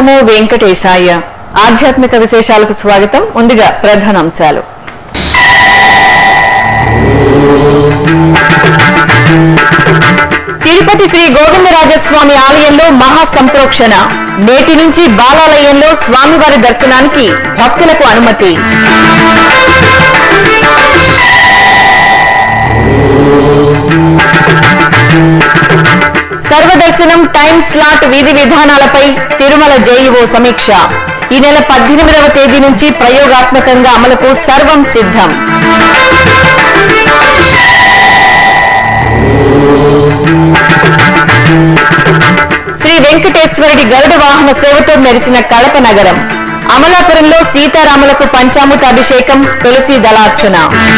నమో వెంకటేశాయ ఆధ్యాత్మిక విశేషాలకు స్వాగతం ముందుగా ప్రధానాంశాలు తిరుపతి శ్రీ గోవిందరాజస్వామి ఆలయంలో మహా సంప్రోక్షణ నేటి నుంచి బాలాలయంలో స్వామివారి దర్శనానికి భక్తులకు అనుమతి సర్వదర్శనం టైం స్లాట్ విధి విధానాలపై తిరుమల జేఈఓ సమీక్ష ఈ నెల పద్దెనిమిదవ తేదీ నుంచి ప్రయోగాత్మకంగా అమలుకు సర్వం సిద్ధం శ్రీ వెంకటేశ్వరుడి గరుడ వాహన సేవతో మెరిసిన కడప నగరం అమలాపురంలో సీతారాములకు పంచామృత అభిషేకం తులసి దళార్చన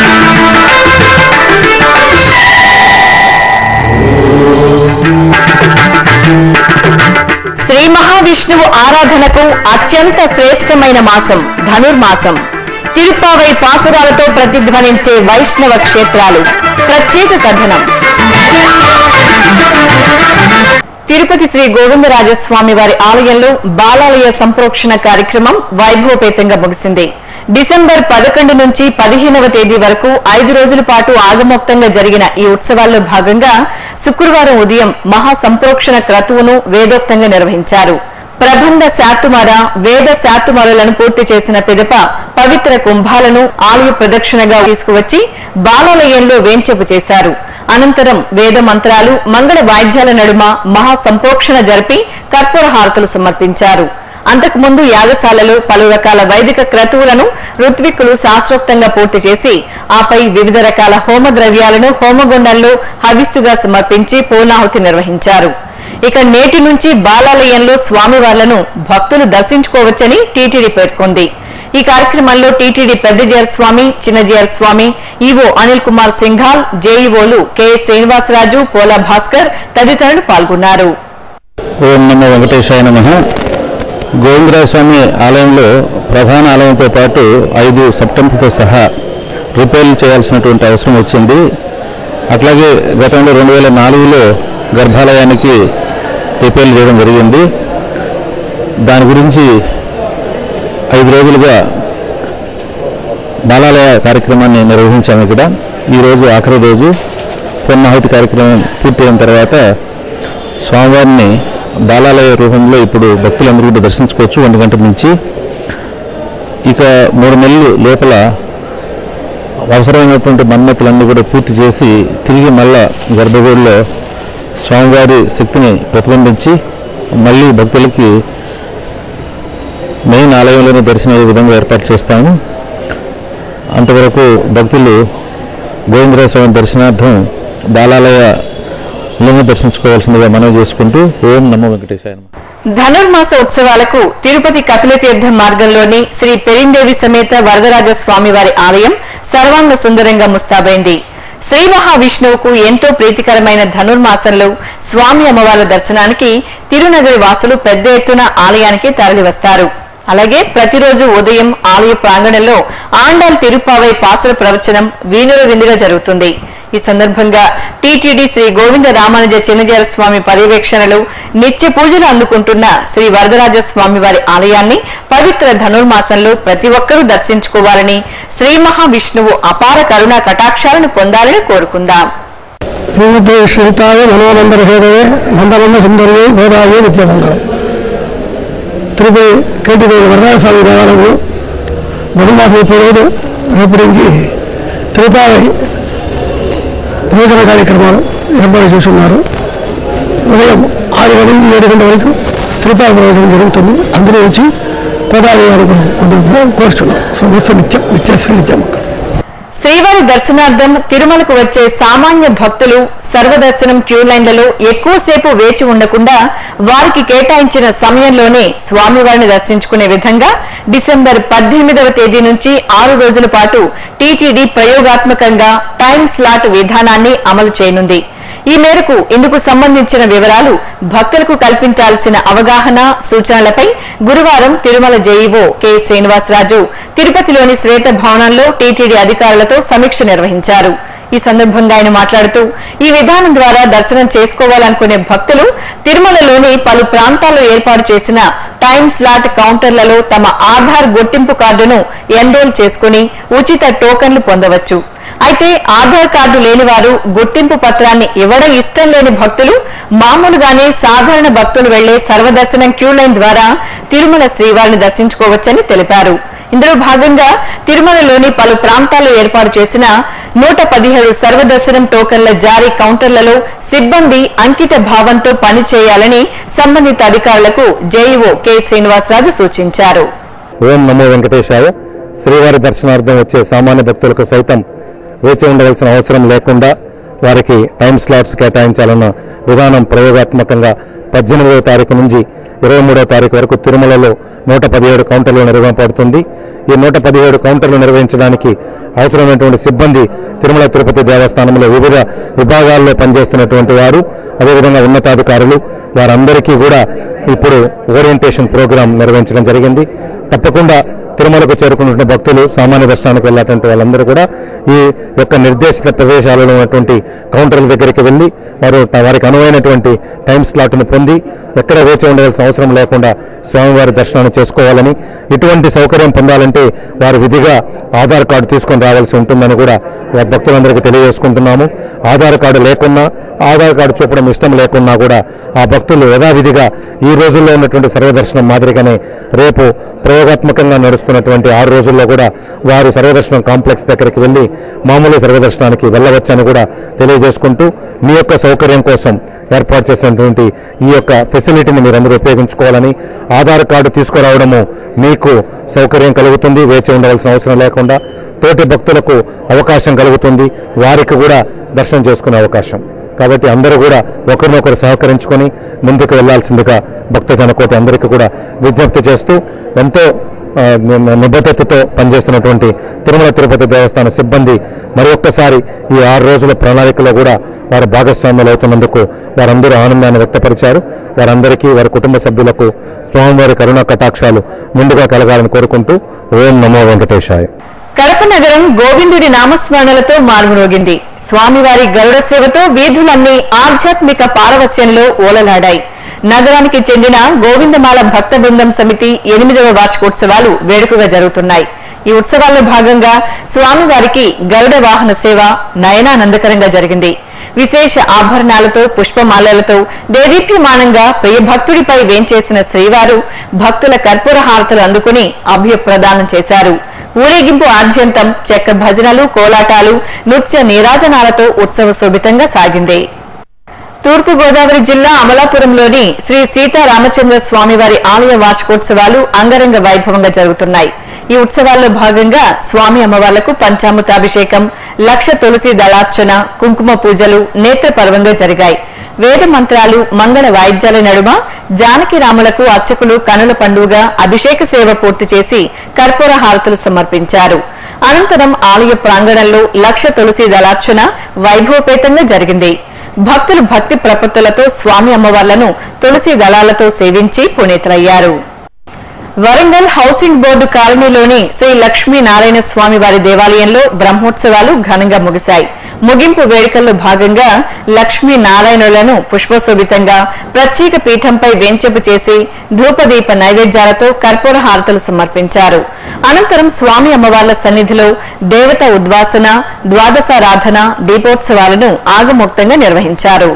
శ్రీ మహావిష్ణువు ఆరాధనకు అత్యంత శ్రేష్టమైన మాసం ధనుర్మాసం తిరుప్పావై పాసురాలతో ప్రతిధ్వనించే వైష్ణవ క్షేత్రాలు ప్రత్యేక కథనం తిరుపతి శ్రీ గోవిందరాజస్వామి వారి ఆలయంలో బాలాలయ సంప్రోక్షణ కార్యక్రమం వైభవపేతంగా ముగిసింది డిసెంబర్ పదకొండు నుంచి పదిహేనవ తేదీ వరకు ఐదు రోజుల పాటు ఆగమోక్తంగా జరిగిన ఈ ఉత్సవాల్లో భాగంగా శుక్రవారం ఉదయం మహా సంప్రోక్షణ క్రతువును వేదోక్తంగా నిర్వహించారు ప్రబంధ శాతుమార వేద శాతుమారులను పూర్తి చేసిన పిదప పవిత్ర కుంభాలను ఆలయ ప్రదక్షిణగా తీసుకువచ్చి బాలాలయంలో వేంచెపు చేశారు అనంతరం వేద మంత్రాలు మంగళ వాయిద్యాల నడుమ మహా సంప్రోక్షణ జరిపి కర్పూర హారతులు సమర్పించారు అంతకుముందు యాగశాలలో పలు రకాల వైదిక క్రతువులను ఋత్విక్కులు శాస్త్రోక్తంగా పూర్తి చేసి ఆపై వివిధ రకాల హోమ ద్రవ్యాలను హోమగుండంలో హవిస్సుగా సమర్పించి పూర్ణాహుతి నిర్వహించారు ఇక నేటి నుంచి బాలాలయంలో స్వామివార్లను భక్తులు దర్శించుకోవచ్చని టీటీడీ పేర్కొంది ఈ కార్యక్రమంలో టీటీడీ పెద్దజీఆర్ స్వామి చిన్నజీఆర్ స్వామి ఈవో అనిల్ కుమార్ సింఘాల్ జేఈఓలు కెఎస్ శ్రీనివాసరాజు పోలా భాస్కర్ తదితరులు పాల్గొన్నారు ఓం నమ వెంకటేశాయ నమ గోవిందరాజ స్వామి ఆలయంలో ప్రధాన ఆలయంతో పాటు ఐదు సెప్టెంబర్తో సహా రిపేర్లు చేయాల్సినటువంటి అవసరం వచ్చింది అట్లాగే గతంలో రెండు వేల నాలుగులో గర్భాలయానికి రిపేర్లు చేయడం జరిగింది దాని గురించి ఐదు రోజులుగా బాలాలయ కార్యక్రమాన్ని నిర్వహించాము ఇక్కడ ఈరోజు ఆఖరి రోజు పూర్ణాహుతి కార్యక్రమం పూర్తయిన తర్వాత స్వామివారిని బాలాలయ రూపంలో ఇప్పుడు భక్తులందరూ కూడా దర్శించుకోవచ్చు ఒంటి గంట నుంచి ఇక మూడు నెలలు లోపల అవసరమైనటువంటి మన్మతులన్నీ కూడా పూర్తి చేసి తిరిగి మళ్ళా గర్భగుడిలో స్వామివారి శక్తిని ప్రతిబింబించి మళ్ళీ భక్తులకి మెయిన్ ఆలయంలోనే దర్శనమయ్యే విధంగా ఏర్పాటు చేస్తాము అంతవరకు భక్తులు గోవిందరాజ స్వామి దర్శనార్థం బాలాలయ లింగ దర్శించుకోవాల్సిందిగా మనవి చేసుకుంటూ ఓం నమో వెంకటేశాయ నమః. ధనుర్మాస ఉత్సవాలకు తిరుపతి కపిలతీర్థం మార్గంలోని శ్రీ పెరిందేవి సమేత వరదరాజ స్వామివారి ఆలయం సర్వాంగ సుందరంగా ముస్తాబైంది శ్రీ మహావిష్ణువుకు ఎంతో ప్రీతికరమైన ధనుర్మాసంలో స్వామి అమ్మవార్ల దర్శనానికి తిరునగరి వాసులు పెద్ద ఎత్తున ఆలయానికి తరలివస్తారు అలాగే ప్రతిరోజు ఉదయం ఆలయ ప్రాంగణంలో ఆండాల్ తిరుపావై పాసుల ప్రవచనం వీణుల విందుగా జరుగుతుంది ఈ సందర్భంగా టీటీడీ శ్రీ గోవింద రామానుజ చిన్నజార స్వామి పర్యవేక్షణలో నిత్య పూజలు అందుకుంటున్న శ్రీ వరదరాజ స్వామి వారి ఆలయాన్ని పవిత్ర ధనుర్మాసంలో ప్రతి ఒక్కరూ దర్శించుకోవాలని శ్రీ మహావిష్ణువు అపార కరుణా కటాక్షాలను పొందాలని కోరుకుందాం శ్రీమతి శ్రీతాయ మనోనందర హేదవే నందనంద సుందరవే గోదావరి నిత్యమంగళం తిరుపతి కేటీ వరదాస్వామి దేవాలయంలో బహుమాసం ముప్పై రోజు రేపు నుంచి తిరుపాలి భోజన కార్యక్రమాలు ఏర్పాటు చేస్తున్నారు ఉదయం ఆరు గంటల నుంచి ఏడు గంటల వరకు తిరుపాలి ప్రవేశం జరుగుతుంది అందులో నుంచి గోదావరి వరకు ఉంటుంది కోరుచున్నాం సో నిత్య నిత్యం నిత్యశ్రీ నిత్యం శ్రీవారి దర్శనార్థం తిరుమలకు వచ్చే సామాన్య భక్తులు సర్వదర్శనం క్యూ లైన్లలో ఎక్కువసేపు వేచి ఉండకుండా వారికి కేటాయించిన సమయంలోనే స్వామివారిని దర్శించుకునే విధంగా డిసెంబర్ పద్దెనిమిదవ తేదీ నుంచి ఆరు రోజుల పాటు టీటీడీ ప్రయోగాత్మకంగా టైం స్లాట్ విధానాన్ని అమలు చేయనుంది ఈ మేరకు ఇందుకు సంబంధించిన వివరాలు భక్తులకు కల్పించాల్సిన అవగాహన సూచనలపై గురువారం తిరుమల జేఈఓ కె శ్రీనివాసరాజు తిరుపతిలోని శ్వేత భవనంలో టీటీడీ అధికారులతో సమీక్ష నిర్వహించారు ఈ సందర్భంగా ఆయన మాట్లాడుతూ ఈ విధానం ద్వారా దర్శనం చేసుకోవాలనుకునే భక్తులు తిరుమలలోని పలు ప్రాంతాల్లో ఏర్పాటు చేసిన టైమ్ స్లాట్ కౌంటర్లలో తమ ఆధార్ గుర్తింపు కార్డును ఎన్రోల్ చేసుకుని ఉచిత టోకన్లు పొందవచ్చు అయితే ఆధార్ కార్డు లేని వారు గుర్తింపు పత్రాన్ని ఇవ్వడం ఇష్టం లేని భక్తులు మామూలుగానే సాధారణ భక్తులు వెళ్లే సర్వదర్శనం క్యూ లైన్ ద్వారా తిరుమల శ్రీవారిని దర్శించుకోవచ్చని తెలిపారు ఇందులో భాగంగా తిరుమలలోని పలు ప్రాంతాల్లో ఏర్పాటు చేసిన నూట పదిహేడు సర్వదర్శనం టోకన్ల జారీ కౌంటర్లలో సిబ్బంది అంకిత భావంతో పనిచేయాలని సంబంధిత అధికారులకు జేఈఓ కె శ్రీనివాసరాజు సూచించారు ఓం నమో వెంకటేశాయ శ్రీవారి దర్శనార్థం వచ్చే సామాన్య భక్తులకు సైతం వేచి ఉండవలసిన అవసరం లేకుండా వారికి టైం స్లాట్స్ కేటాయించాలన్న విధానం ప్రయోగాత్మకంగా పద్దెనిమిదవ తారీఖు నుంచి ఇరవై మూడవ తారీఖు వరకు తిరుమలలో నూట పదిహేడు కౌంటర్లు నిర్వహింపబడుతుంది ఈ నూట పదిహేడు కౌంటర్లు నిర్వహించడానికి అవసరమైనటువంటి సిబ్బంది తిరుమల తిరుపతి దేవస్థానంలో వివిధ విభాగాల్లో పనిచేస్తున్నటువంటి వారు అదేవిధంగా ఉన్నతాధికారులు వారందరికీ కూడా ఇప్పుడు ఓరియంటేషన్ ప్రోగ్రాం నిర్వహించడం జరిగింది తప్పకుండా తిరుమలకు చేరుకున్నటువంటి భక్తులు సామాన్య దర్శనానికి వెళ్ళేటువంటి వాళ్ళందరూ కూడా ఈ యొక్క నిర్దేశిత ప్రదేశాలలో ఉన్నటువంటి కౌంటర్ల దగ్గరికి వెళ్ళి వారు త- వారికి అనువైనటువంటి టైం స్లాట్ను పొంది ఎక్కడ వేచి ఉండవలసిన అవసరం లేకుండా స్వామివారి దర్శనాన్ని చేసుకోవాలని ఇటువంటి సౌకర్యం పొందాలంటే వారు విధిగా ఆధార్ కార్డు తీసుకొని రావాల్సి ఉంటుందని కూడా వా- భక్తులందరికీ తెలియజేసుకుంటున్నాము ఆధార్ కార్డు లేకున్నా ఆధార్ కార్డు చూపడం ఇష్టం లేకున్నా కూడా ఆ భక్తులు యథావిధిగా ఈ రోజుల్లో ఉన్నటువంటి సర్వదర్శనం మాదిరిగానే రేపు ప్రయోగాత్మకంగా నడుస్తున్నటువంటి ఆరు రోజుల్లో కూడా వారు సర్వదర్శనం కాంప్లెక్స్ దగ్గరికి వెళ్ళి మామూలు సర్వదర్శనానికి వెళ్ళవచ్చని కూడా తెలియజేసుకుంటూ మీ యొక్క సౌకర్యం కోసం ఏర్పాటు చేసినటువంటి ఈ యొక్క ఫెసిలిటీని మీరందరూ ఉపయోగించుకోవాలని ఆధార్ కార్డు తీసుకురావడము మీకు సౌకర్యం కలుగుతుంది వేచి ఉండవలసిన అవసరం లేకుండా తోటి భక్తులకు అవకాశం కలుగుతుంది వారికి కూడా దర్శనం చేసుకునే అవకాశం కాబట్టి అందరూ కూడా ఒకరినొకరు సహకరించుకొని ముందుకు వెళ్లాల్సిందిగా భక్త జనకోటి అందరికీ కూడా విజ్ఞప్తి చేస్తూ ఎంతో ఆ, ని- నిబద్ధతతో పనిచేస్తున్నటువంటి తిరుమల తిరుపతి దేవస్థాన సిబ్బంది మరి ఒక్కసారి ఈ ఆరు రోజుల ప్రణాళికలో కూడా వారు భాగస్వామ్యులు అవుతున్నందుకు వారందరూ ఆనందాన్ని వ్యక్తపరిచారు వారందరికీ వారి కుటుంబ సభ్యులకు స్వామివారి కరుణా కటాక్షాలు ముందుగా కలగాలని కోరుకుంటూ ఓం నమో వెంకటేశాయ కడప నగరం గోవిందుడి నామస్మరణలతో మారుమోగింది స్వామివారి గరుడ సేవతో వీధులన్నీ ఆధ్యాత్మిక పారవస్యంలో ఓలలాడాయి నగరానికి చెందిన గోవిందమాల భక్త బృందం సమితి ఎనిమిదవ వార్షికోత్సవాలు వేడుకగా జరుగుతున్నాయి ఈ ఉత్సవాల్లో భాగంగా స్వామివారికి గరుడ వాహన సేవ నయనానందకరంగా జరిగింది విశేష ఆభరణాలతో పుష్పమాలలతో దేదీప్యమానంగా ప్రియ భక్తుడిపై వేంచేసిన శ్రీవారు భక్తుల కర్పూర హారతలు అందుకుని అభయప్రదానం చేశారు ఊరేగింపు ఆద్యంతం చెక్క భజనలు కోలాటాలు నృత్య నీరాజనాలతో ఉత్సవ శోభితంగా సాగింది తూర్పు గోదావరి జిల్లా అమలాపురంలోని శ్రీ సీతారామచంద్ర స్వామివారి ఆలయ వార్షికోత్సవాలు అంగరంగ వైభవంగా జరుగుతున్నాయి ఈ ఉత్సవాల్లో భాగంగా స్వామి అమ్మవార్లకు పంచామృతాభిషేకం లక్ష తులసి దళార్చన కుంకుమ పూజలు నేత్ర పర్వంగా జరిగాయి వేద మంత్రాలు మంగళ వాయిద్యాల నడుమ జానకి రాములకు అర్చకులు కనుల పండుగ అభిషేక సేవ పూర్తి చేసి కర్పూర హారతులు సమర్పించారు అనంతరం ఆలయ ప్రాంగణంలో లక్ష తులసి దళార్చన వైభవపేతంగా జరిగింది భక్తులు భక్తి ప్రపత్తులతో స్వామి అమ్మవార్లను తులసి దళాలతో సేవించి పునీతులయ్యారు వరంగల్ హౌసింగ్ బోర్డు కాలనీలోని శ్రీ లక్ష్మీ నారాయణ స్వామి వారి దేవాలయంలో బ్రహ్మోత్సవాలు ఘనంగా ముగిశాయి ముగింపు వేడుకల్లో భాగంగా లక్ష్మీ నారాయణులను పుష్పశోభితంగా ప్రత్యేక పీఠంపై వేంచెపు చేసి ధూపదీప నైవేద్యాలతో కర్పూర హారతులు సమర్పించారు అనంతరం స్వామి అమ్మవార్ల సన్నిధిలో దేవత ఉద్వాసన ద్వాదశారాధన దీపోత్సవాలను ఆగమోక్తంగా నిర్వహించారు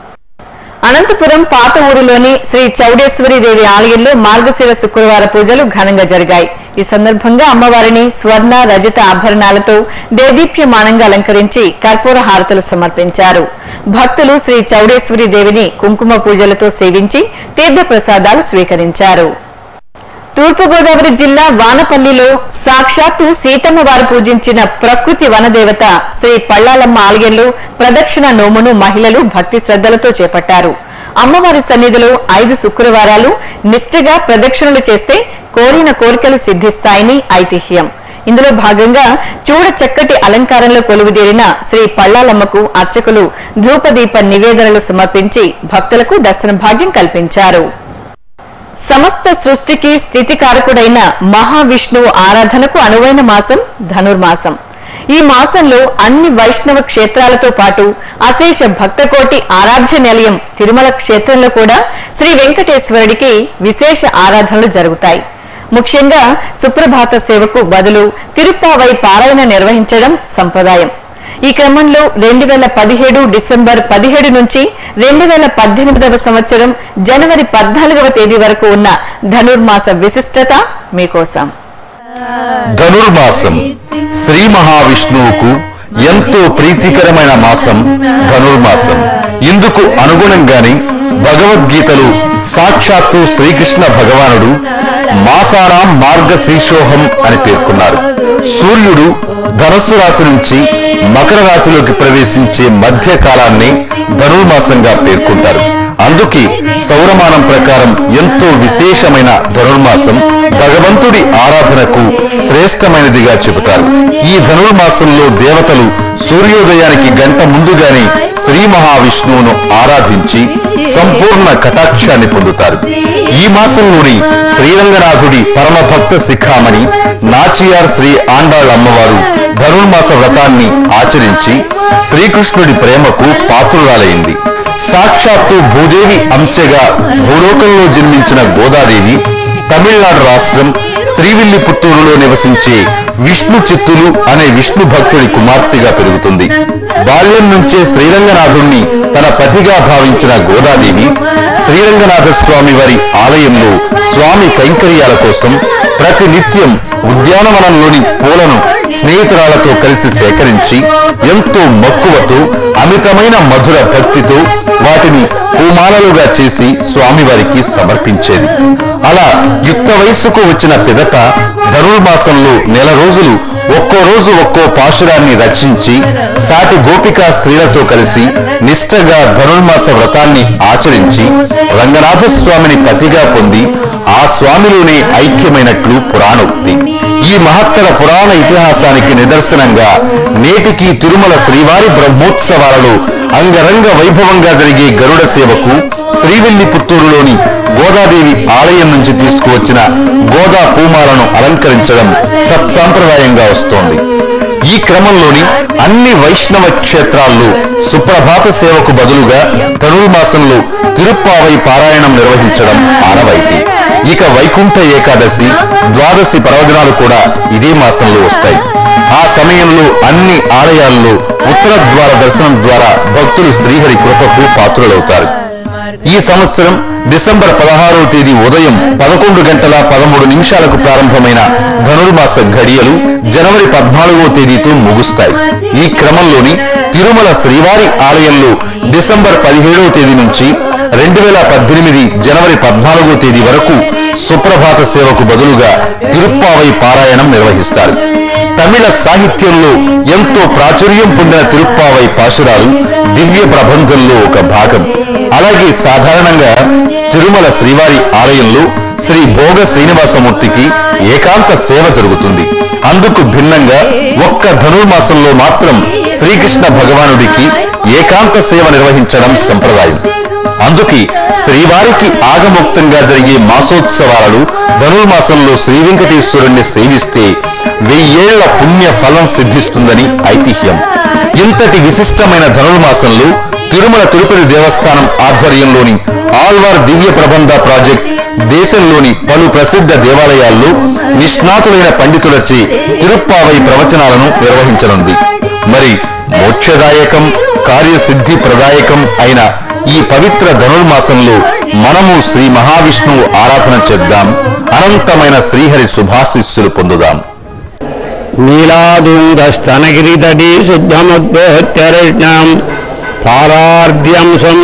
అనంతపురం పాత ఊరిలోని శ్రీ చౌడేశ్వరి దేవి ఆలయంలో మార్గశిర శుక్రవార పూజలు ఘనంగా జరిగాయి ఈ సందర్భంగా అమ్మవారిని స్వర్ణ రజత ఆభరణాలతో దేదీప్యమానంగా అలంకరించి కర్పూర హారతులు సమర్పించారు భక్తులు శ్రీ చౌడేశ్వరి దేవిని కుంకుమ పూజలతో సేవించి తీర్థ ప్రసాదాలు స్వీకరించారు తూర్పుగోదావరి జిల్లా వానపల్లిలో సాక్షాత్తు సీతమ్మ వారు పూజించిన ప్రకృతి వనదేవత శ్రీ పళ్ళాలమ్మ ఆలయంలో ప్రదక్షిణ నోమును మహిళలు భక్తి శ్రద్ధలతో చేపట్టారు అమ్మవారి సన్నిధిలో ఐదు శుక్రవారాలు నిష్ఠగా ప్రదక్షిణలు చేస్తే కోరిన కోరికలు సిద్ధిస్తాయని ఐతిహ్యం ఇందులో భాగంగా చూడ చక్కటి అలంకారంలో కొలువుదీరిన శ్రీ పళ్ళాలమ్మకు అర్చకులు ధూపదీప నివేదనలు సమర్పించి భక్తులకు దర్శన భాగ్యం కల్పించారు సమస్త సృష్టికి స్థితికారకుడైన మహావిష్ణువు ఆరాధనకు అనువైన మాసం ధనుర్మాసం ఈ మాసంలో అన్ని వైష్ణవ క్షేత్రాలతో పాటు అశేష భక్తకోటి ఆరాధ్య నిలయం తిరుమల క్షేత్రంలో కూడా శ్రీ వెంకటేశ్వరుడికి విశేష ఆరాధనలు జరుగుతాయి ముఖ్యంగా సుప్రభాత సేవకు బదులు తిరుప్పావై పారాయణ నిర్వహించడం సంప్రదాయం ఈ క్రమంలో రెండు వేల పదిహేడు డిసెంబర్ పదిహేడు నుంచి రెండు వేల పద్దెనిమిదవ సంవత్సరం జనవరి పద్నాలుగవ తేదీ వరకు ఉన్న ధనుర్మాస విశిష్టత మీకోసం ధనుర్మాసం శ్రీ మహావిష్ణువుకు ఎంతో ప్రీతికరమైన మాసం ధనుర్మాసం ఇందుకు అనుగుణంగానే భగవద్గీతలు సాక్షాత్తు శ్రీకృష్ణ భగవానుడు మాసారాం మార్గశీర్షోహం అని పేర్కొన్నారు సూర్యుడు ధనస్సు రాశి నుంచి మకర రాశిలోకి ప్రవేశించే మధ్య కాలాన్ని ధనుర్మాసంగా పేర్కొంటారు అందుకే సౌరమానం ప్రకారం ఎంతో విశేషమైన ధనుర్మాసం భగవంతుడి ఆరాధనకు శ్రేష్టమైనదిగా చెబుతారు ఈ ధనుర్మాసంలో దేవతలు సూర్యోదయానికి గంట ముందుగానే శ్రీ మహావిష్ణువును ఆరాధించి సంపూర్ణ కటాక్షాన్ని పొందుతారు ఈ మాసంలోని శ్రీరంగనాథుడి పరమభక్త శిఖామణి నాచియార్ శ్రీ ఆండాళ్ అమ్మవారు ధనుర్మాస వ్రతాన్ని ఆచరించి శ్రీకృష్ణుడి ప్రేమకు పాత్రురాలైంది సాక్షాత్తు భూదేవి అంశగా భూలోకంలో జన్మించిన గోదాదేవి తమిళనాడు రాష్ట్రం శ్రీవిల్లిపుత్తూరులో నివసించే విష్ణు చిత్తులు అనే విష్ణు భక్తుడి కుమార్తెగా పెరుగుతుంది బాల్యం నుంచే శ్రీరంగనాథుణ్ణి తన పతిగా భావించిన గోదాదేవి శ్రీరంగనాథ స్వామి వారి ఆలయంలో స్వామి కైంకర్యాల కోసం ప్రతి నిత్యం ఉద్యానవనంలోని పూలను స్నేహితురాలతో కలిసి సేకరించి ఎంతో మక్కువతో అమితమైన మధుర భక్తితో వాటిని పూమాలలుగా చేసి స్వామివారికి సమర్పించేది అలా యుక్త వయస్సుకు వచ్చిన పిదట ధనుర్మాసంలో నెల రోజులు ఒక్కో రోజు ఒక్కో పాశురాన్ని రచించి సాటి గోపికా స్త్రీలతో కలిసి నిష్ఠగా ధనుర్మాస వ్రతాన్ని ఆచరించి రంగనాథ స్వామిని పతిగా పొంది ఆ స్వామిలోనే ఐక్యమైనట్లు పురాణోక్తి ఈ మహత్తర పురాణ ఇతిహాసానికి నిదర్శనంగా నేటికి తిరుమల శ్రీవారి బ్రహ్మోత్సవాలలో అంగరంగ వైభవంగా జరిగే గరుడ సేవకు శ్రీవిల్లిపుత్తూరులోని గోదాదేవి ఆలయం నుంచి తీసుకువచ్చిన గోదా పూమాలను అలంకరించడం సత్సాంప్రదాయంగా వస్తోంది ఈ క్రమంలోని అన్ని వైష్ణవ క్షేత్రాల్లో సుప్రభాత సేవకు బదులుగా ధనుర్మాసంలో తిరుప్పావై పారాయణం నిర్వహించడం ఆనవాయితీ ఇక వైకుంఠ ఏకాదశి ద్వాదశి పర్వదినాలు కూడా ఇదే మాసంలో వస్తాయి ఆ సమయంలో అన్ని ఆలయాల్లో ఉత్తర ద్వార దర్శనం ద్వారా భక్తులు శ్రీహరి కృపకు పాత్రులవుతారు ఈ సంవత్సరం డిసెంబర్ పదహారవ తేదీ ఉదయం పదకొండు గంటల పదమూడు నిమిషాలకు ప్రారంభమైన ధనుర్మాస ఘడియలు జనవరి పద్నాలుగవ తేదీతో ముగుస్తాయి ఈ క్రమంలోని తిరుమల శ్రీవారి ఆలయంలో డిసెంబర్ పదిహేడవ తేదీ నుంచి రెండు వేల పద్దెనిమిది జనవరి పద్నాలుగో తేదీ వరకు సుప్రభాత సేవకు బదులుగా తిరుప్పావై పారాయణం నిర్వహిస్తారు తమిళ సాహిత్యంలో ఎంతో ప్రాచుర్యం పొందిన తిరుప్పావై పాశురాలు దివ్య ప్రబంధంలో ఒక భాగం అలాగే సాధారణంగా తిరుమల శ్రీవారి ఆలయంలో శ్రీ భోగ శ్రీనివాసమూర్తికి ఏకాంత సేవ జరుగుతుంది అందుకు భిన్నంగా ఒక్క ధనుర్మాసంలో మాత్రం శ్రీకృష్ణ భగవానుడికి ఏకాంత సేవ నిర్వహించడం సంప్రదాయం అందుకే శ్రీవారికి ఆగముక్తంగా జరిగే మాసోత్సవాలను ధనుర్మాసంలో శ్రీ వెంకటేశ్వరుణ్ణి సేవిస్తే వెయ్యేళ్ల పుణ్య ఫలం సిద్ధిస్తుందని ఐతిహ్యం ఇంతటి విశిష్టమైన ధనుర్మాసంలో తిరుమల తిరుపతి దేవస్థానం ఆధ్వర్యంలోని ఆల్వార్ దివ్య ప్రబంధ ప్రాజెక్ట్ దేశంలోని పలు ప్రసిద్ధ దేవాలయాల్లో నిష్ణాతులైన పండితులచే తిరుప్పావై ప్రవచనాలను నిర్వహించనుంది మరి మోక్షదాయకం కార్యసిద్ధి ప్రదాయకం అయిన ఈ పవిత్ర ధనుర్మాసంలో మనము శ్రీ మహావిష్ణువు ఆరాధన చేద్దాం అనంతమైన శ్రీహరి శుభాశిస్సులు పొందుదాం నీలాదుంగస్తనగిరితటీ శుద్ధముద్భోత్యరిష్ణం పారార్ధ్యం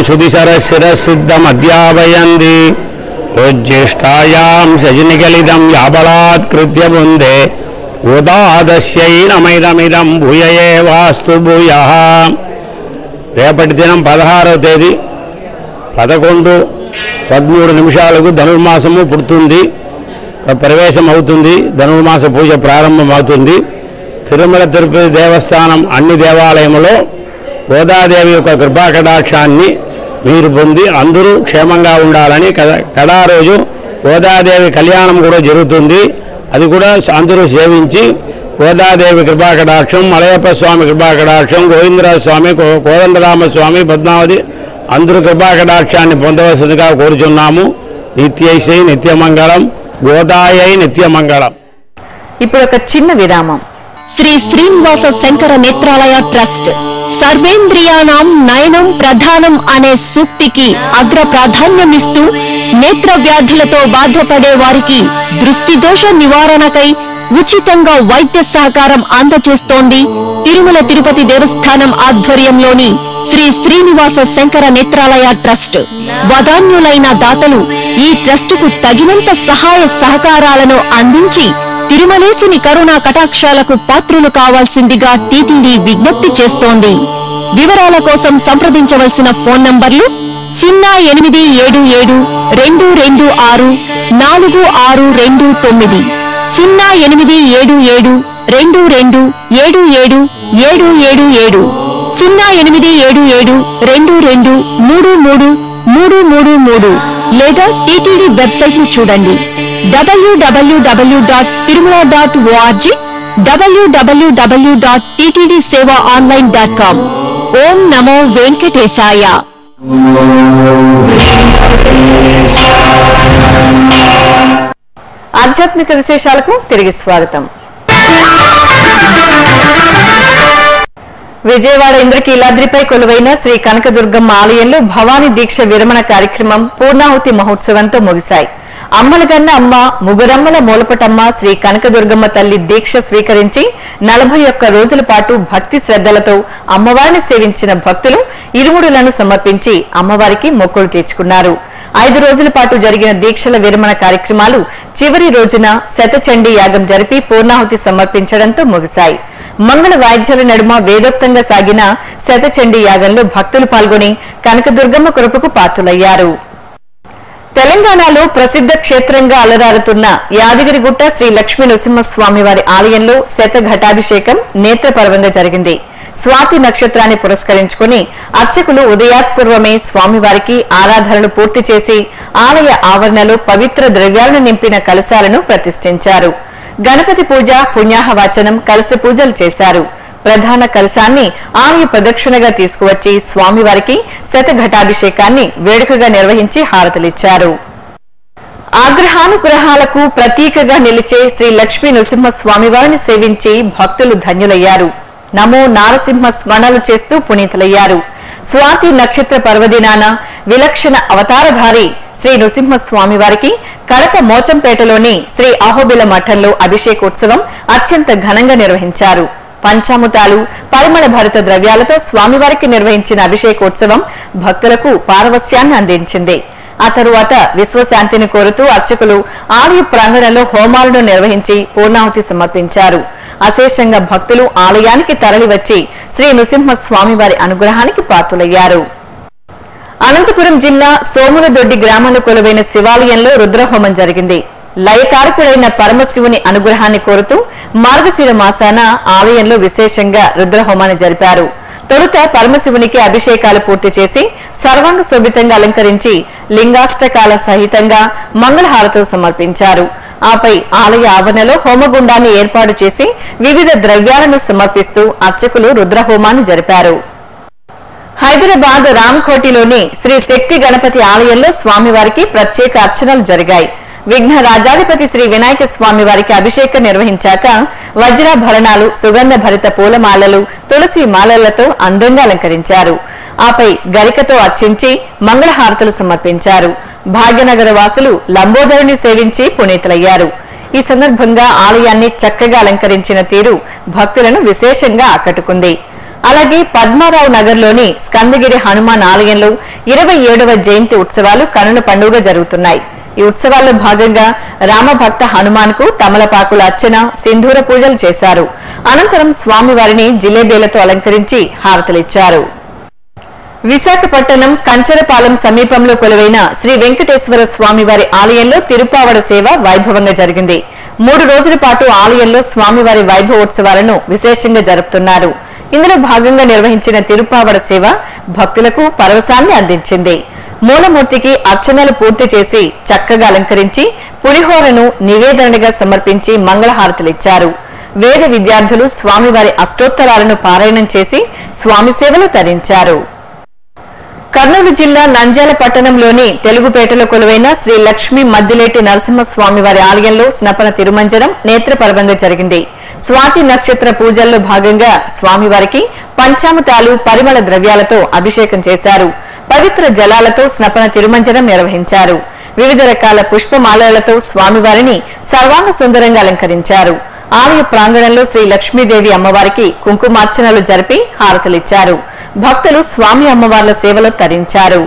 సంశుతిశరశిరసిద్ధమధ్యాపయంది ఉజ్జిష్టాయాం శజినికలితం యాబలాత్కృత్య బుందే ఉదాదస్యై నమైదమిదం భూయయే వాస్తు భూయ రేపటి దినం పదహారవ తేదీ పదకొండు పదమూడు నిమిషాలకు ధనుర్మాసము పుడుతుంది ప్రవేశం అవుతుంది ధనుర్మాస పూజ ప్రారంభం అవుతుంది తిరుమల తిరుపతి దేవస్థానం అన్ని దేవాలయములో గోదాదేవి యొక్క కృపాకటాక్షాన్ని మీరు పొంది అందరూ క్షేమంగా ఉండాలని కద- కడా రోజు గోదాదేవి కళ్యాణం కూడా జరుగుతుంది అది కూడా అందరూ సేవించి గోదాదేవి కృపాకటాక్షం మలయప్ప స్వామి కృపాకటాక్షం గోవిందరాజ స్వామి కో- కోదండరామ స్వామి పద్మావతి అందరూ కృపాకటాక్షాన్ని పొందవలసిందిగా కోరుచున్నాము నిత్యైశ్రీ నిత్యమంగళం గోదాయై నిత్యమంగళం ఇప్పుడు ఒక చిన్న విరామం శ్రీ శ్రీనివాస శంకర నేత్రాలయ ట్రస్ట్ సర్వేంద్రియాణం నయనం ప్రధానం అనే సూక్తికి అగ్ర ప్రాధాన్యమిస్తూ నేత్ర వ్యాధులతో బాధపడే వారికి దృష్టి దోష నివారణకై ఉచితంగా వైద్య సహకారం అందజేస్తోంది తిరుమల తిరుపతి దేవస్థానం ఆధ్వర్యంలోని శ్రీ శ్రీనివాస శంకర నేత్రాలయ ట్రస్ట్ వదాన్యులైన దాతలు ఈ ట్రస్టుకు తగినంత సహాయ సహకారాలను అందించి తిరుమలేసుని కరుణా కటాక్షాలకు పాత్రులు కావాల్సిందిగా టీటీడీ విజ్ఞప్తి చేస్తోంది వివరాల కోసం సంప్రదించవలసిన ఫోన్ నంబర్లు సున్నా ఎనిమిది ఏడు ఏడు రెండు రెండు ఆరు నాలుగు ఆరు రెండు తొమ్మిది సున్నా ఎనిమిది ఏడు ఏడు రెండు రెండు ఏడు ఏడు ఏడు ఏడు ఏడు సున్నా ఎనిమిది ఏడు ఏడు రెండు రెండు మూడు మూడు మూడు మూడు మూడు లేదా టీటీడీ వెబ్సైట్ ను చూడండి WWW dot Tirumala dot ORG WWW dot TTD seva online dot com ఓం నమో వెంకటేశాయ ఆధ్యాత్మిక విశేషాలకు తిరిగి స్వాగతం విజయవాడ ఇంద్రకీలాద్రిపై కొలువైన శ్రీ కనకదుర్గమ్మ ఆలయంలో భవానీ దీక్ష విరమణ కార్యక్రమం పూర్ణాహుతి మహోత్సవంతో ముగిశాయి అమ్మలగన్న అమ్మ ముగురమ్మల మూలపటమ్మ శ్రీ కనకదుర్గమ్మ తల్లి దీక్ష స్వీకరించి నలభై ఒక్క రోజుల పాటు భక్తి శ్రద్ధలతో అమ్మవారిని సేవించిన భక్తులు ఇరుముడులను సమర్పించి అమ్మవారికి మొక్కులు తీర్చుకున్నారు ఐదు రోజుల పాటు జరిగిన దీక్షల విరమణ కార్యక్రమాలు చివరి రోజున శతచండీ యాగం జరిపి పూర్ణాహుతి సమర్పించడంతో ముగిశాయి మంగళ వాయిద్యాల నడుమ వేదోక్తంగా సాగిన శతచండీ యాగంలో భక్తులు పాల్గొని కనకదుర్గమ్మ కృపకు పాత్రులయ్యారు తెలంగాణలో ప్రసిద్ధ క్షేత్రంగా అలరారుతున్న యాదగిరిగుట్ట శ్రీ లక్ష్మీ నృసింహస్వామి వారి ఆలయంలో శత ఘటాభిషేకం నేత్రపర్వంగా జరిగింది స్వాతి నక్షత్రాన్ని పురస్కరించుకుని అర్చకులు ఉదయాత్పూర్వమే స్వామివారికి ఆరాధనలు పూర్తి చేసి ఆలయ ఆవరణలో పవిత్ర ద్రవ్యాలను నింపిన కలశాలను ప్రతిష్ఠించారు గణపతి పూజ పుణ్యాహవాచనం కలశ పూజలు చేశారు ప్రధాన కలశాన్ని ఆలయ ప్రదక్షిణగా తీసుకువచ్చి స్వామివారికి శతఘటాభిషేకాన్ని వేడుకగా నిర్వహించి హారతలిచ్చారు ఆగ్రహానుగ్రహాలకు ప్రతీకగా నిలిచే శ్రీ లక్ష్మీ నృసింహ స్వామివారిని సేవించి భక్తులు ధన్యులయ్యారు నమో నారసింహ స్మరణలు చేస్తూ పునీతులయ్యారు స్వాతి నక్షత్ర పర్వదినాన విలక్షణ అవతారధారి శ్రీ నృసింహ స్వామి వారికి కడప మోచంపేటలోని శ్రీ అహోబిల మఠంలో అభిషేకోత్సవం అత్యంత ఘనంగా నిర్వహించారు పంచాముతాలు పరిమళ భరిత ద్రవ్యాలతో స్వామివారికి నిర్వహించిన అభిషేకోత్సవం భక్తులకు పారవస్యాన్ని అందించింది ఆ తరువాత విశ్వశాంతిని కోరుతూ అర్చకులు ఆలయ ప్రాంగణంలో హోమాలను నిర్వహించి పూర్ణాహుతి సమర్పించారు అశేషంగా భక్తులు ఆలయానికి తరలివచ్చి శ్రీ నృసింహ స్వామివారి అనుగ్రహానికి పాత్రులయ్యారు అనంతపురం జిల్లా సోములదొడ్డి గ్రామంలో కొలువైన శివాలయంలో రుద్రహోమం జరిగింది లయకారకుడైన పరమశివుని అనుగ్రహాన్ని కోరుతూ మార్గశిర మాసాన ఆలయంలో విశేషంగా రుద్రహోమాన్ని జరిపారు తొలుత పరమశివునికి అభిషేకాలు పూర్తి చేసి సర్వాంగ శోభితంగా అలంకరించి లింగాష్టకాల సహితంగా మంగళహారతులు సమర్పించారు ఆపై ఆలయ ఆవరణలో హోమగుండాన్ని ఏర్పాటు చేసి వివిధ ద్రవ్యాలను సమర్పిస్తూ అర్చకులు రుద్రహోమాన్ని జరిపారు హైదరాబాద్ రామ్కోటిలోని శ్రీ శక్తి గణపతి ఆలయంలో స్వామివారికి ప్రత్యేక అర్చనలు జరిగాయి విఘ్న రాజాధిపతి శ్రీ వినాయక స్వామి వారికి అభిషేకం నిర్వహించాక వజ్రాభరణాలు సుగంధ భరిత పూలమాలలు తులసి మాలలతో అందంగా అలంకరించారు ఆపై గరికతో అర్చించి మంగళహారతులు సమర్పించారు భాగ్యనగర వాసులు లంబోదరుని సేవించి పునీతులయ్యారు ఈ సందర్భంగా ఆలయాన్ని చక్కగా అలంకరించిన తీరు భక్తులను విశేషంగా ఆకట్టుకుంది అలాగే పద్మారావు నగర్లోని స్కందగిరి హనుమాన్ ఆలయంలో ఇరవై ఏడవ జయంతి ఉత్సవాలు కనుల పండుగ జరుగుతున్నాయి ఈ ఉత్సవాల్లో భాగంగా రామభక్త హనుమాన్ కు తమలపాకుల అర్చన సింధూర పూజలు చేశారు అనంతరం స్వామివారిని జిలేబీలతో అలంకరించి హారతలిచ్చారు విశాఖపట్నం కంచరపాలెం సమీపంలో కొలువైన శ్రీ వెంకటేశ్వర స్వామివారి ఆలయంలో తిరుపావడ సేవ వైభవంగా జరిగింది మూడు రోజుల పాటు ఆలయంలో స్వామివారి వైభవోత్సవాలను విశేషంగా జరుపుతున్నారు ఇందులో భాగంగా నిర్వహించిన తిరుపావడ సేవ భక్తులకు పరవశాన్ని అందించింది మూలమూర్తికి అర్చనలు పూర్తి చేసి చక్కగా అలంకరించి పులిహోరను నివేదనగా సమర్పించి మంగళహారతులిచ్చారు వేద విద్యార్థులు స్వామివారి అష్టోత్తరాలను పారాయణం చేసి స్వామి సేవలు తరించారు కర్నూలు జిల్లా నంద్యాల పట్టణంలోని తెలుగుపేటలో కొలువైన శ్రీ లక్ష్మీ మద్దిలేటి నరసింహస్వామి వారి ఆలయంలో స్నపన తిరుమంజనం నేత్రపరబంగా జరిగింది స్వాతి నక్షత్ర పూజల్లో భాగంగా స్వామివారికి పంచామృతాలు పరిమళ ద్రవ్యాలతో అభిషేకం చేశారు పవిత్ర జలాలతో స్నపన తిరుమంజనం నిర్వహించారు వివిధ రకాల పుష్పమాలలతో స్వామివారిని సర్వాంగ సుందరంగా అలంకరించారు ఆలయ ప్రాంగణంలో శ్రీ లక్ష్మీదేవి అమ్మవారికి కుంకుమార్చనలు జరిపి హారతలిచ్చారు భక్తులు స్వామి అమ్మవార్ల సేవలో తరించారు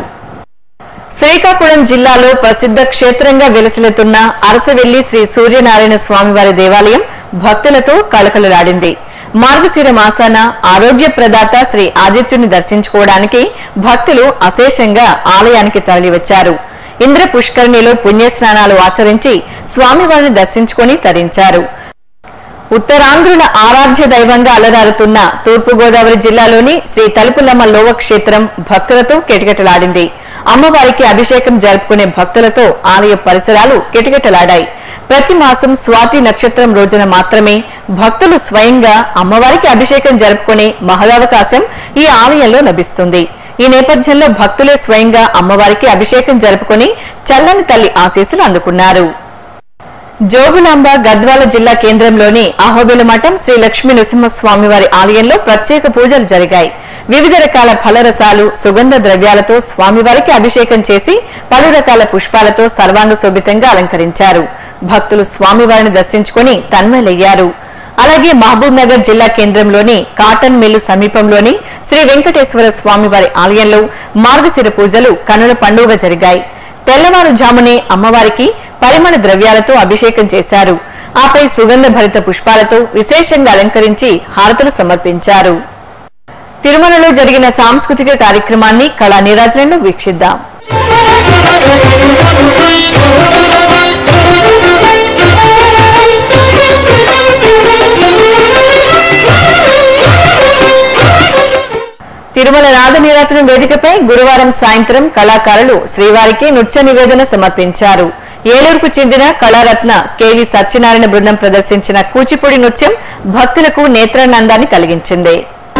శ్రీకాకుళం జిల్లాలో ప్రసిద్ధ క్షేత్రంగా వెలసిల్లుతున్న అరసవెల్లి శ్రీ సూర్యనారాయణ స్వామివారి దేవాలయం భక్తులతో కళకళలాడింది మార్గశిర మాసాన ఆరోగ్య ప్రదాత శ్రీ ఆదిత్యుని దర్శించుకోవడానికి భక్తులు అశేషంగా ఆలయానికి తరలివచ్చారు ఇంద్ర పుష్కరిణిలో పుణ్యస్నానాలు ఆచరించి స్వామివారిని దర్శించుకొని తరించారు ఉత్తరాంధ్రుల ఆరాధ్య దైవంగా అలరారుతున్న తూర్పుగోదావరి జిల్లాలోని శ్రీ తలుపులమ్మ లోవ క్షేత్రం భక్తులతో కిటకిటలాడింది అమ్మవారికి అభిషేకం జరుపుకునే భక్తులతో ఆలయ పరిసరాలు కిటకిటలాడాయి ప్రతి మాసం స్వాతి నక్షత్రం రోజున మాత్రమే భక్తులు స్వయంగా అమ్మవారికి అభిషేకం జరుపుకునే మహదవకాశం ఈ ఆలయంలో లభిస్తుంది ఈ నేపథ్యంలో భక్తులే స్వయంగా అమ్మవారికి అభిషేకం జరుపుకుని చల్లని తల్లి ఆశీస్సులు అందుకున్నారు జోగులాంబ గద్వాల జిల్లా కేంద్రంలోని అహోబిల మఠం శ్రీ లక్ష్మీ నృసింహస్వామి వారి ఆలయంలో ప్రత్యేక పూజలు జరిగాయి వివిధ రకాల ఫలరసాలు సుగంధ ద్రవ్యాలతో స్వామివారికి అభిషేకం చేసి పలు రకాల పుష్పాలతో సర్వాంగ శోభితంగా అలంకరించారు భక్తులు స్వామివారిని దర్శించుకుని తన్మయలయ్యారు అలాగే మహబూబ్ నగర్ జిల్లా కేంద్రంలోని కాటన్ మిల్లు సమీపంలోని శ్రీ వెంకటేశ్వర స్వామివారి ఆలయంలో మార్గశిర పూజలు కనుల పండుగ జరిగాయి తెల్లవారుజామునే అమ్మవారికి పరిమళ ద్రవ్యాలతో అభిషేకం చేశారు ఆపై సుగంధ భరిత పుష్పాలతో విశేషంగా అలంకరించి హారతులు సమర్పించారు తిరుమలలో జరిగిన సాంస్కృతిక కార్యక్రమాన్ని కళా నీరాజనంలో వీక్షిద్దాం తిరుమల నాద నీరాజనం వేదికపై గురువారం సాయంత్రం కళాకారులు శ్రీవారికి నృత్య నివేదన సమర్పించారు ఏలూరుకు చెందిన కళారత్న కెవి సత్యనారాయణ బృందం ప్రదర్శించిన కూచిపూడి నృత్యం భక్తులకు నేత్రానందాన్ని కలిగించింది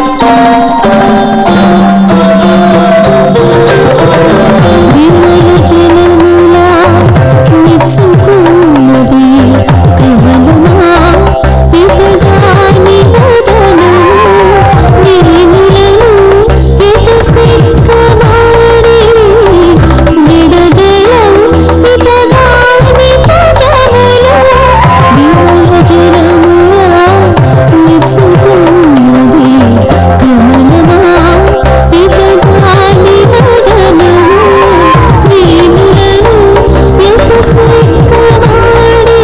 విమల జలములా మెచ్చుకున్నది కమలమా ఇతగాని వదనము నీనులను ఇత సిక్కమాడి నిడదలం ఇతగాని భుజములు విమల జలములా మెచ్చుకున్నది కమలమా ఇతగాని వదనము నీనులను ఇత సిక్కమాడి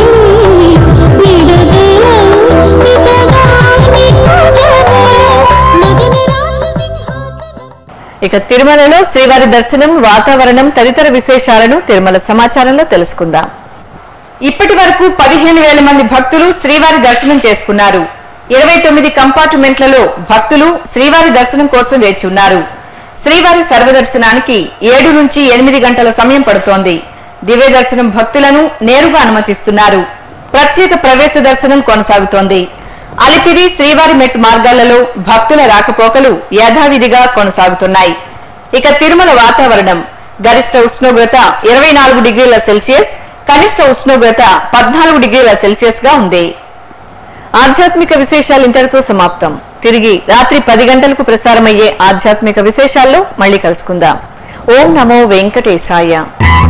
నిడదలం ఇతగాని భుజములు మదన రాజసింహాసనం ఇక తిరుమలలో శ్రీవారి దర్శనం వాతావరణం తదితర విశేషాలను తిరుమల సమాచారంలో తెలుసుకుందాం ఇప్పటి వరకు పదిహేను వేల మంది భక్తులు శ్రీవారి దర్శనం చేసుకున్నారు ఇరవై తొమ్మిది కంపార్ట్మెంట్లలో భక్తులు శ్రీవారి దర్శనం కోసం వేచి ఉన్నారు శ్రీవారి సర్వదర్శనానికి ఏడు నుంచి ఎనిమిది గంటల సమయం పడుతోంది దివ్య దర్శనం భక్తులను నేరుగా అనుమతిస్తున్నారు ప్రత్యేక ప్రవేశ దర్శనం కొనసాగుతోంది అలిపిరి శ్రీవారి మెట్ మార్గాలలో భక్తుల రాకపోకలు యథావిధిగా కొనసాగుతున్నాయి ఇక తిరుమల వాతావరణం గరిష్ట ఉష్ణోగ్రత ఇరవై నాలుగు డిగ్రీల సెల్సియస్ కనిష్ట ఉష్ణోగ్రత పద్నాలుగు డిగ్రీల సెల్సియస్ గా ఉంది ఆధ్యాత్మిక విశేషాలు ఇంతటితో సమాప్తం తిరిగి రాత్రి పది గంటలకు ప్రసారమయ్యే ఆధ్యాత్మిక విశేషాల్లో మళ్ళీ కలుసుకుందాం ఓం నమో వెంకటేశాయ